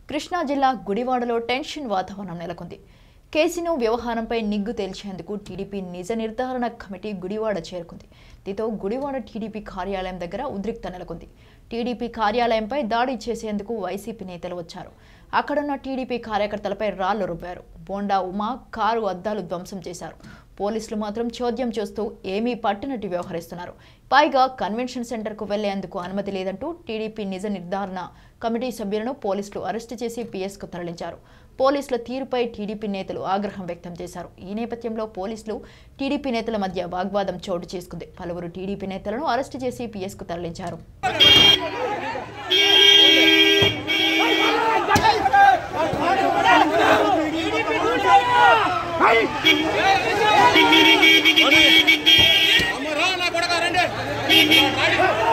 కృష్ణా జిల్లా గుడివాడలో టెన్షన్ వాతావరణం నెలకొంది కేసినో వ్యవహారంపై నిగ్గు తేల్చేందుకు టీడీపీ నిజ నిర్ధారణ కమిటీ గుడివాడ చేరుకుంది దీంతో గుడివాడ టీడీపీ కార్యాలయం దగ్గర ఉద్రిక్త నెలకొంది టీడీపీ కార్యాలయంపై దాడి చేసేందుకు వైసీపీ నేతలు వచ్చారు అక్కడున్న టీడీపీ కార్యకర్తలపై రాళ్లు రుబ్బారు బోండా ఉమా కారు అద్దాలు ధ్వంసం చేశారు పోలీసులు మాత్రం చోద్యం చూస్తూ ఏమీ పట్టినట్టు వ్యవహరిస్తున్నారు పైగా కన్వెన్షన్ సెంటర్కు వెళ్లేందుకు అనుమతి లేదంటూ టీడీపీ నిజ నిర్ధారణ కమిటీ సభ్యులను పోలీసులు అరెస్టు చేసి పీఎస్కు తరలించారు పోలీసుల తీరుపై టీడీపీ నేతలు ఆగ్రహం వ్యక్తం చేశారు ఈ నేపథ్యంలో పోలీసులు టీడీపీ నేతల మధ్య వాగ్వాదం చోటు చేసుకుంది పలువురు టీడీపీ నేతలను అరెస్టు చేసి పీఎస్కు తరలించారు అమ్మరా నా కొడక రండి